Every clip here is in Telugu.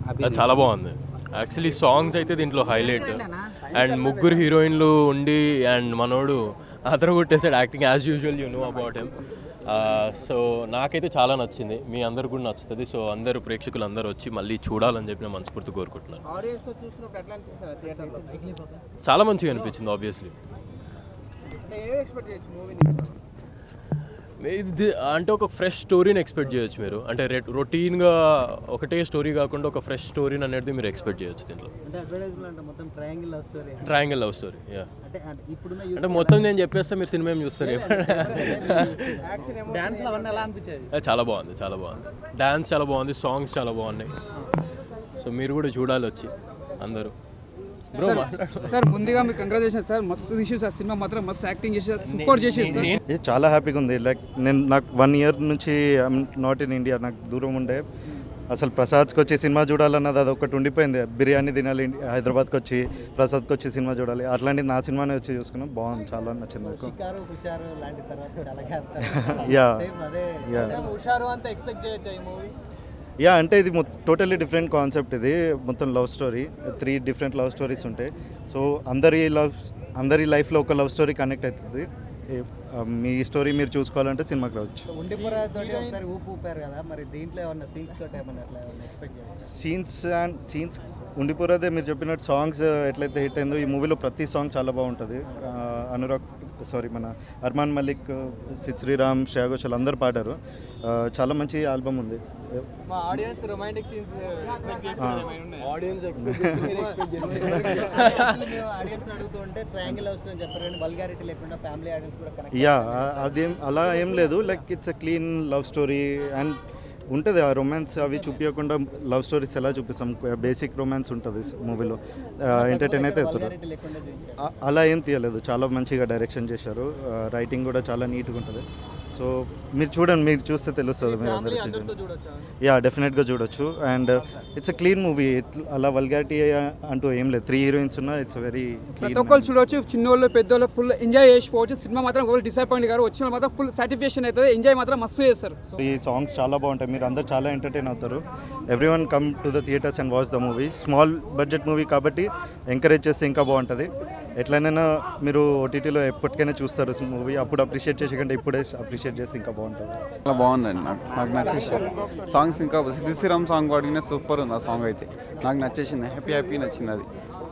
అది చాలా బాగుంది యాక్చువల్లీ సాంగ్స్ అయితే దీంట్లో హైలైట్ అండ్ ముగ్గురు హీరోయిన్లు ఉండి అండ్ మనోడు అతను కొట్టేసాడు acting as usual you know about him so నాకైతే చాలా నచ్చింది మీ అందరు కూడా నచ్చుతుంది సో అందరూ ప్రేక్షకులు అందరూ వచ్చి మళ్ళీ చూడాలని చెప్పి నేను మనస్ఫూర్తి కోరుకుంటున్నాను ఆడియన్స్తో చూసినప్పుడు ఎట్లా అనిపిస్తుంది థియేటర్లో చాలా మంచిగా అనిపించింది ఆబ్వియస్లీ అంటే ఏం ఎక్స్పెక్ట్ చేయొచ్చు మూవీ నుంచి ఇది అంటే ఒక ఫ్రెష్ స్టోరీని ఎక్స్పెక్ట్ చేయొచ్చు మీరు అంటే రొటీన్గా ఒకటే స్టోరీ కాకుండా ఒక ఫ్రెష్ స్టోరీని అనేది మీరు ఎక్స్పెక్ట్ చేయొచ్చు దీంట్లో అంటే అడ్వర్టైజ్మెంట్ అంటే మొత్తం triangle love story triangle love story yeah అంటే అంటే ఇప్పుడున్న అంటే మొత్తం నేను చెప్పేస్తే మీరు సినిమా ఏం చూస్తారు యాక్షన్ ఏమో డాన్స్ అవన్నీ ఎలా అనిపించేది అది చాలా బాగుంది చాలా బాగుంది డ్యాన్స్ చాలా బాగుంది సాంగ్స్ చాలా బాగున్నాయి సో మీరు కూడా చూడాలి వచ్చి అందరూ బ్రో మాట్లాడు సార్ ముందుగా మీకు కంగ్రాచులేషన్ సార్ మస్తు తీసి సార్ సినిమా మాత్రం మస్తు యాక్టింగ్ చేసి సూపర్ చేసేది సార్ ఇది చాలా హ్యాపీగా ఉంది లైక్ నేను నాకు వన్ ఇయర్ నుంచి నాట్ ఇన్ ఇండియా నాకు దూరం ఉండే అసలు ప్రసాద్కి వచ్చి సినిమా చూడాలన్నది అది ఒకటి ఉండిపోయింది బిర్యానీ తినాలి ఇండి- హైదరాబాద్కి వచ్చి ప్రసాద్కి వచ్చి సినిమా చూడాలి అట్లాంటిది నా సినిమానే వచ్చి చూసుకున్నాం బాగుంది చాలా నచ్చింది నాకు షికారు హుషారు లాంటి తర్వాత చాలా గ్యాప్ యా సేమ్ అదే యా హుషారు అంతా ఎక్స్పెక్ట్ చేయొచ్చు ఈ మూవీ యా అంటే ఇది టోటల్లీ డిఫరెంట్ కాన్సెప్ట్ ఇది మొత్తం love story three different love stories ఉంటాయి సో అందరి లవ్ అందరి లైఫ్లో ఒక లవ్ స్టోరీ కనెక్ట్ అవుతుంది ఏ- ఆ, మీ స్టోరీ మీరు చూసుకోవాలంటే సినిమాకి రావచ్చు ఉండిపురా తోటి ఒకసారి ఊపు ఊపారు కదా మరి దీంట్లో ఏమన్నా సీన్స్ తోటి ఏమన్నా అట్లా ఏమన్నా ఎక్స్పెక్ట్ చేయొచ్చు సీన్స్ అండ్ సీన్స్ ఉండిపోరదే మీరు చెప్పినట్టు సాంగ్స్ ఎట్లయితే హిట్ అయిందో ఈ మూవీలో ప్రతి సాంగ్ చాలా బాగుంటుంది ఆ, అనురాగ్ సారీ మన అర్మాన్ మలిక్ సిద్ శ్రీరామ్ శ్రేయా ఘోషల్ అందరు పాడారు ఆ, చాలా మంచి ఆల్బమ్ ఉంది మా ఆడియన్స్ రొమాంటిక్ సీన్స్ ఎక్స్పెక్ట్ చేస్తారు ఏమైనా ఉన్నాయా? ఆడియన్స్ మేము ఆడియన్స్ అడుగుతూ ఉంటే ట్రయాంగిల్ లవ్ స్టోరీ చెప్తారు కానీ వల్గారిటీ లేకుండా ఫ్యామిలీ ఆడియన్స్ కూడా కనెక్ట్ యా అదేం అలా ఏం లేదు like it's uh clean love story and ఉంటుంది ఆ రొమాన్స్ అవి చూపించకుండా లవ్ స్టోరీస్ ఎలా చూపిస్తాం బేసిక్ రొమాన్స్ ఉంటుంది మూవీలో ఎంటర్టైన్ అయితే అవుతారు వల్గారిటీ లేకుండా చూపించారు అ- అలా ఏం తీయలేదు చాలా మంచిగా డైరెక్షన్ చేశారు రైటింగ్ కూడా చాలా నీట్గా ఉంటుంది సో మీరు చూడండి మీరు చూస్తే తెలుస్తుంది మీరు అందరూ అందరితో చూడండి చూడొచ్చా యా డెఫినెట్గా చూడొచ్చు and it's uh clean movie అలా వల్గారిటీ అంటూ ఏం లేదు త్రీ హీరోయిన్స్ ఉన్నా ఇట్స్ వెరీ ప్రతి ఒక్కరు చూడవచ్చు చిన్నోళ్ళు పెద్దోళ్ళు ఫుల్ ఎంజాయ్ చేసిపోవచ్చు సినిమా మాత్రం ఒకరు డిసప్పాయింట్ గారు వచ్చిన వాళ్ళు మాత్రం ఫుల్ సాటిస్ఫాక్షన్ అవుతుంది ఎంజాయ్ మాత్రం మస్తు చేస్తారు ఈ సాంగ్స్ చాలా బాగుంటాయి మీరు అందరు చాలా ఎంటర్టైన్ అవుతారు everyone come to the theatres and watch the movie small budget movie కాబట్టి ఎంకరేజ్ చేస్తే ఇంకా బాగుంటుంది ఎట్లయినా మీరు ఓటీటీలో ఎప్పటికైనా చూస్తారు మూవీ అప్పుడు అప్రిషియేట్ చేసే కంటే ఇప్పుడే అప్రిషియేట్ చేస్తే ఇంకా బాగుంటుంది చాలా బాగుందండి నాకు నాకు నచ్చేసింది సాంగ్స్ ఇంకా సిద్ధి శ్రీరామ్ సాంగ్ పాడిన సూపర్ ఉంది ఆ సాంగ్ అయితే నాకు నచ్చేసింది హ్యాపీ హ్యాపీ నచ్చింది అది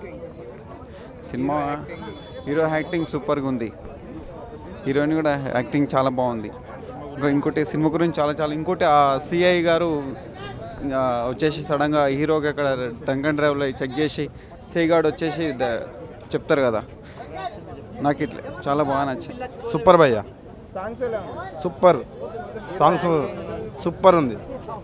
సినిమా హీరో యాక్టింగ్ సూపర్గా ఉంది హీరోయిన్ కూడా యాక్టింగ్ చాలా బాగుంది ఇంకా ఇంకోటి సినిమా గురించి చాలా చాలా ఇంకోటి ఆ సిఐ గారు ఆ, వచ్చేసి సడన్గా హీరోకి అక్కడ డ్రంక్ అండ్ డ్రైవ్లో చెక్ చేసి సిఐ గారు వచ్చేసి ద- చెప్తారు కదా నాకు ఇట్లా చాలా బాగా నచ్చింది సూపర్ భయ్య సాంగ్స్ ఎలా సూపర్ సాంగ్స్ సూపర్ ఉంది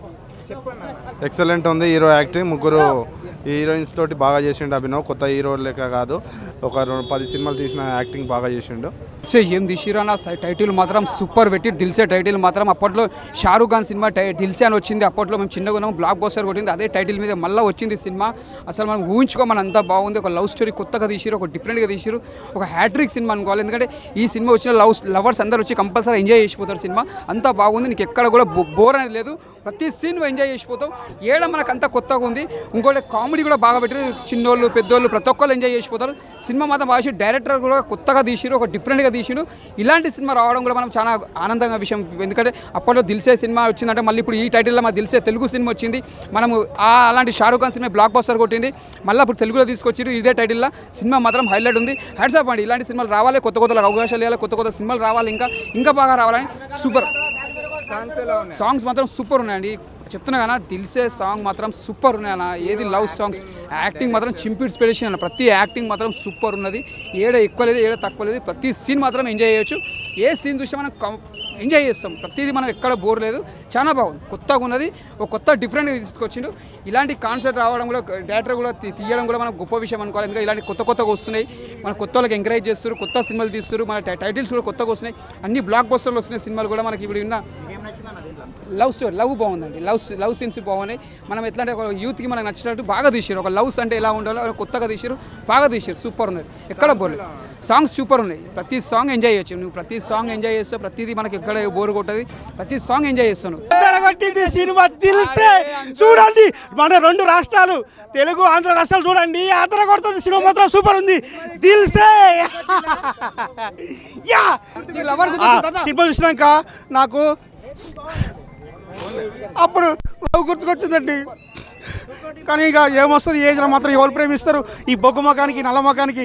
ఎక్సలెంట్ ఉంది హీరో యాక్టింగ్ ముగ్గురు హీరోయిన్స్ తోటి బాగా చేసిండు అభినవ్ కొత్త హీరో లెక్క కాదు ఒక రెండు పది సినిమాలు తీసిన యాక్టింగ్ బాగా చేసిండు సే ఏం తీసిరన్న టైటిల్ మాత్రం సూపర్ పెట్టి దిల్సే టైటిల్ మాత్రం అప్పట్లో షారూక్ ఖాన్ సినిమా టై దిల్సే అని వచ్చింది అప్పట్లో మేము చిన్నగా ఉన్నాం బ్లాక్ బస్టర్ కొట్టింది అదే టైటిల్ మీద మళ్ళీ వచ్చింది సినిమా అసలు మనం ఊహించుకోమని అంతా బాగుంది ఒక లవ్ స్టోరీ కొత్తగా తీసిరు ఒక డిఫరెంట్గా తీసిరు ఒక హ్యాట్రిక్ సినిమా అనుకోవాలి ఎందుకంటే ఈ సినిమా వచ్చిన లవ్ లవర్స్ అందరూ వచ్చి కంపల్సరీ ఎంజాయ్ చేసిపోతారు సినిమా అంతా బాగుంది నీకు ఎక్కడ కూడా బోర్ అనేది లేదు ప్రతి సీన్ ఎంజాయ్ చేసిపోతావు ఏడ మనకు అంతా కొత్తగా ఉంది ఇంకోటి కామెడీ కూడా బాగా పెట్టారు చిన్నోళ్ళు పెద్దోళ్ళు ప్రతి ఒక్కళ్ళు ఎంజాయ్ చేసిపోతారు సినిమా మాత్రం బాగా చేసి డైరెక్టర్ కూడా కొత్తగా తీసిరు ఒక డిఫరెంట్గా తీసిరు ఇలాంటి సినిమా రావడం కూడా మనం చాలా ఆనందంగా విషయం ఎందుకంటే అప్పట్లో దిల్సే సినిమా వచ్చిందంటే మళ్ళీ ఇప్పుడు ఈ టైటిల్లో మా దిల్సే తెలుగు సినిమా వచ్చింది మనము ఆ అలాంటి షారూక్ ఖాన్ సినిమా బ్లాక్ బస్టర్ కొట్టింది మళ్ళీ ఇప్పుడు తెలుగులో తీసుకొచ్చారు ఇదే టైటిల్లో సినిమా మాత్రం హైలైట్ ఉంది హ్యాట్సాప్ అండి ఇలాంటి సినిమాలు రావాలి కొత్త కొత్త అవకాశాలు ఇవ్వాలి కొత్త కొత్త సినిమాలు రావాలి ఇంకా ఇంకా బాగా రావాలని సూపర్ సాంగ్స్ ఎలా ఉన్నాయి సాంగ్స్ మాత్రం సూపర్ ఉన్నాయండి చెప్తున్నా కదా దిల్సే సాంగ్ మాత్రం సూపర్ ఉన్నాయి అన్న ఏది లవ్ సాంగ్స్ యాక్టింగ్ మాత్రం చింపిడ్స్ పెడిషన్ అన్న ప్రతి యాక్టింగ్ మాత్రం సూపర్ ఉన్నది ఏడ ఎక్కువ లేదు ఏడ తక్కువ లేదు ప్రతి సీన్ మాత్రం ఎంజాయ్ చేయొచ్చు ఏ సీన్ చూసినా మనం కం- ఎంజాయ్ చేస్తాం ప్రతిదీ మనం ఎక్కడ బోర్ లేదు చాలా బాగుంది కొత్తగా ఉన్నది ఒక కొత్త డిఫరెంట్గా తీసుకొచ్చిండు ఇలాంటి కాన్సెప్ట్ రావడం కూడా డైరెక్టర్ కూడా తీ- తీయడం కూడా మనకు గొప్ప విషయం అనుకోవాలి ఎందుకంటే ఇలాంటి కొత్త కొత్తగా వస్తున్నాయి మన కొత్త వాళ్ళకి ఎంకరేజ్ చేస్తారు కొత్త సినిమాలు తీస్తారు మన టై- టైటిల్స్ కూడా కొత్తగా వస్తున్నాయి అన్ని బ్లాక్ బస్టర్లు వస్తున్నాయి సినిమాలు కూడా మనకి ఇప్పుడు ఉన్న లవ్ స్టోరీ లవ్ బాగుందండి లవ్ లవ్ సీన్స్ బాగున్నాయి మనం ఎట్లా అంటే ఒక యూత్కి మనకు నచ్చినట్టు బాగా తీసారు ఒక లవ్స్ అంటే ఎలా ఉండాలో అలా కొత్తగా తీసారు బాగా తీసారు సూపర్ ఉన్నది ఎక్కడ పోలేదు సాంగ్స్ సూపర్ ఉన్నాయి ప్రతి సాంగ్ ఎంజాయ్ చేయొచ్చు నువ్వు ప్రతి సాంగ్ ఎంజాయ్ చేస్తావు ప్రతిదీ మనకి ఎక్కడ బోర్ కొట్టదు ప్రతి సాంగ్ ఎంజాయ్ చేస్తాను కొట్టింది సినిమా తెలిస్తే చూడండి మన రెండు రాష్ట్రాలు తెలుగు ఆంధ్ర రాష్ట్రాలు చూడండి ఆంధ్ర కొడుతుంది సినిమా మాత్రం సూపర్ ఉంది దిల్సే యా ఆ, సినిమా చూసినాక నాకు అప్పుడు లవ్ గుర్తుకొచ్చిందండి కానీ ఇక ఏమొస్తుంది ఏజ్లో మాత్రం ఎవరు ప్రేమిస్తారు ఈ బొగ్గు మొఖానికి నల్ల మొఖానికి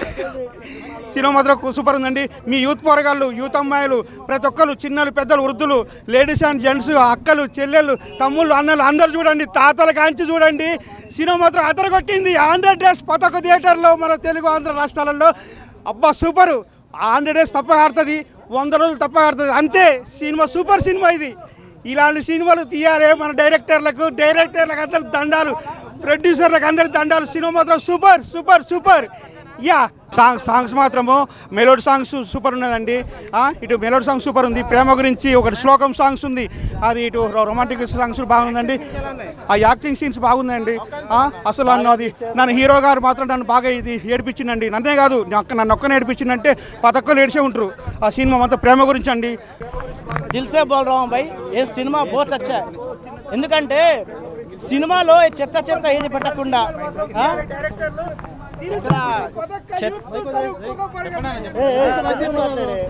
సినిమా మాత్రం సూపర్ ఉందండి మీ యూత్ పోరగాళ్ళు యూత్ అమ్మాయిలు ప్రతి ఒక్కరు చిన్నలు పెద్దలు వృద్ధులు లేడీస్ అండ్ జెంట్స్ అక్కలు చెల్లెళ్ళు తమ్ముళ్ళు అన్నలు అందరు చూడండి తాతల కాంచి చూడండి సినిమా మాత్రం అదర కొట్టింది హండ్రెడ్ డేస్ పతొక్క థియేటర్లో మన తెలుగు ఆంధ్ర రాష్ట్రాలలో అబ్బా సూపరు హండ్రెడ్ డేస్ తప్ప ఆడుతుంది వంద రోజులు తప్ప ఆడుతుంది అంతే సినిమా సూపర్ సినిమా ఇది ఇలాంటి సినిమాలు తీయాలి మన డైరెక్టర్లకు డైరెక్టర్లకు అందరు దండాలు ప్రొడ్యూసర్లకు అందరి దండాలు సినిమా మాత్రం super super super yeah song songs మాత్రము మెలోడ్ సాంగ్స్ సూపర్ ఉన్నదండి ఆ, ఇటు మెలోడ్ సాంగ్ సూపర్ ఉంది ప్రేమ గురించి ఒకటి శ్లోకం సాంగ్స్ ఉంది అది ఇటు రొమాంటిక్ సాంగ్స్ బాగుందండి ఆ యాక్టింగ్ సీన్స్ బాగుందండి ఆ, అసలు అన్న అది నన్ను హీరో గారు మాత్రం నన్ను బాగా ఇది ఏడిపించిందండి నన్నే కాదు నాకు నన్ను ఒక్కనే ఏడిపించిందంటే పతక్కలు ఏడిచే ఉంటారు ఆ సినిమా మొత్తం ప్రేమ గురించి అండి दिल से बोल रहा हूँ भाई ये సినిమా बहुत अच्छा है ఎందుకంటే సినిమాలో ఈ చెత్త చెత్త ఏది పెట్టకుండా ఆ? ఇక్కడ చెత్త- ఏ, ఏ,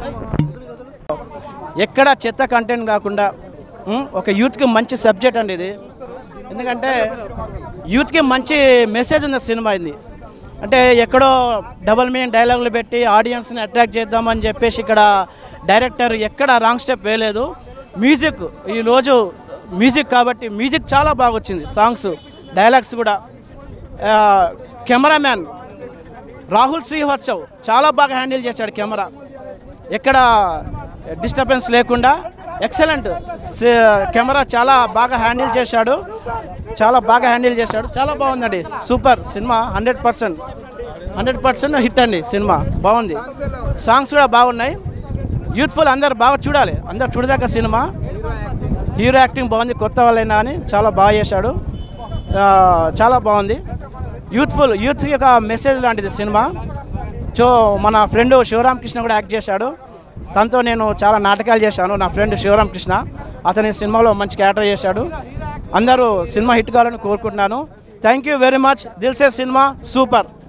ఎక్కడ చెత్త కంటెంట్ కాకుండా ఉం, ఒక యూత్కి మంచి సబ్జెక్ట్ అండి ఇది ఎందుకంటే యూత్కి మంచి మెసేజ్ ఉంది సినిమా ఇది అంటే ఎక్కడో డబల్ మీనింగ్ డైలాగులు పెట్టి ఆడియన్స్ని అట్రాక్ట్ చేద్దామని చెప్పేసి ఇక్కడ డైరెక్టర్ ఎక్కడ రాంగ్ స్టెప్ వేయలేదు మ్యూజిక్ ఈరోజు మ్యూజిక్ కాబట్టి మ్యూజిక్ చాలా బాగా వచ్చింది సాంగ్స్ డైలాగ్స్ కూడా ఆ, కెమెరామ్యాన్ రాహుల్ శ్రీహోత్సవ్ చాలా బాగా హ్యాండిల్ చేశాడు కెమెరా ఎక్కడ డిస్టర్బెన్స్ లేకుండా ఎక్సలెంట్ కెమెరా చాలా బాగా హ్యాండిల్ చేశాడు చాలా బాగా హ్యాండిల్ చేశాడు చాలా బాగుందండి సూపర్ సినిమా hundred percent hundred percent hit అండి సినిమా బాగుంది సాంగ్స్ కూడా బాగున్నాయి యూత్ఫుల్ అందరు బాగా చూడాలి అందరు చూడదగ్గ సినిమా హీరో యాక్టింగ్ బాగుంది కొత్త వాళ్ళైనా అని చాలా బాగా చేశాడు ఆ, చాలా బాగుంది యూత్ఫుల్ యూత్ యొక్క మెసేజ్ లాంటిది సినిమా సో మన ఫ్రెండ్ శివరామ్ కృష్ణ కూడా యాక్ట్ చేశాడు తనతో నేను చాలా నాటకాలు చేశాను నా ఫ్రెండ్ శివరామ్ కృష్ణ అతని సినిమాలో మంచి క్యారెక్టర్ చేశాడు అందరూ సినిమా హిట్ కావాలని కోరుకుంటున్నాను thank you very much Dil Se సినిమా సూపర్